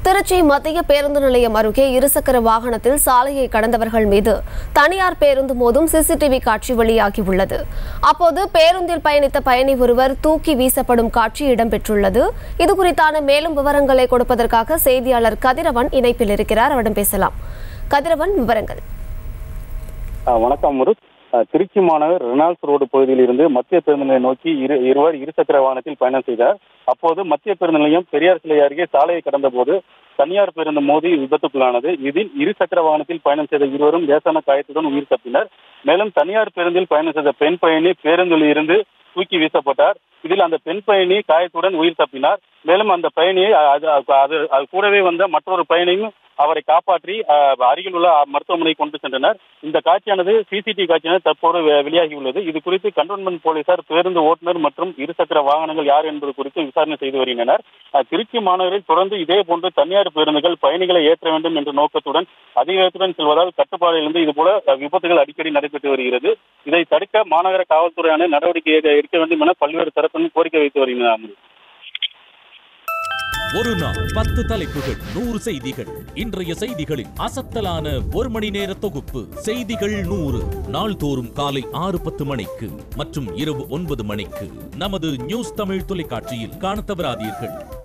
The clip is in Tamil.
திருச்சி மத்திய பேருந்து நிலையம் அருகே இருசக்கர வாகனத்தில் சாலையை கடந்தவர்கள் மீது தனியார் பேருந்து மோதும் சிசிடிவி காட்சி வெளியாகியுள்ளது அப்போது பேருந்தில் பயணித்த பயணி ஒருவர் தூக்கி வீசப்படும் காட்சி இடம்பெற்றுள்ளது இது குறித்தான மேலும் விவரங்களை கொடுப்பதற்காக செய்தியாளர் கதிரவன் இணைப்பில் இருக்கிறார் அவரிடம் பேசலாம் கதிரவன் விவரங்கள் அஹ் வணக்கம் முருக் அஹ் திருச்சி மாநகர் ரெனால்ட்ஸ் ரோடு பகுதியில் இருந்து மத்திய பேருந்து நிலையம் நோக்கி இரு இருவர் இருசக்கர வாகனத்தில் பயணம் செய்தார் அப்போது மத்திய பேருந்து நிலையம் பெரியார் சிலை அருகே சாலையை கடந்த போது தனியார் பேருந்து மோதி விபத்துக்குள்ளானது இதில் இருசக்கர வாகனத்தில் பயணம் செய்த இருவரும் லேசான காயத்துடன் உயிர் தப்பினர் மேலும் தனியார் பேருந்தில் பயணம் செய்த பெண் பயணி பேருந்தில் இருந்து தூக்கி வீசப்பட்டார் இதில் அந்த பெண் பயணி காயத்துடன் உயிர் தப்பினார் மேலும் அந்த பயணியை அ- அது அது அது கூடவே வந்த மற்றொரு பயணியும் அவரை காப்பாற்றி அஹ், அருகில் உள்ள மருத்துவமனை கொண்டு சென்றனர் இந்த காட்சியானது சிசிடிவி காட்சியானது தற்போது வெ- வெளியாகியுள்ளது இது குறித்து கண்டோன்மெண்ட் போலீசார் பேருந்து ஓட்டுநர் மற்றும் இருசக்கர வாகனங்கள் யார் என்பது குறித்து விசாரணை செய்து வருகின்றனர் அஹ், திருச்சி மாநகரில் தொடர்ந்து இதே போன்று தனியார் பேருந்துகள் பயணிகளை ஏற்ற வேண்டும் என்ற நோக்கத்துடன் அதிவேகத்துடன் செல்வதால் கட்டுப்பாடிலிருந்து இதுபோல அஹ், விபத்துகள் அடிக்கடி நடைபெற்று வருகிறது இதை தடுக்க மாநகர காவல்துறையான நடவடிக்கை எடுக்க- எடுக்க வேண்டும் என பல்வேறு தரப்பிலும் கோரிக்கை வைத்து வருகின்றனர் ஒரு நாள் பத்து தலைப்புகள் நூறு செய்திகள் இன்றைய செய்திகளின் அசத்தலான ஒரு மணி நேர தொகுப்பு செய்திகள் நூறு நாள்தோறும் காலை ஆறு பத்து மணிக்கு மற்றும் இரவு ஒன்பது மணிக்கு நமது நியூஸ் தமிழ் தொலைக்காட்சியில் காணத் தவறாதீர்கள்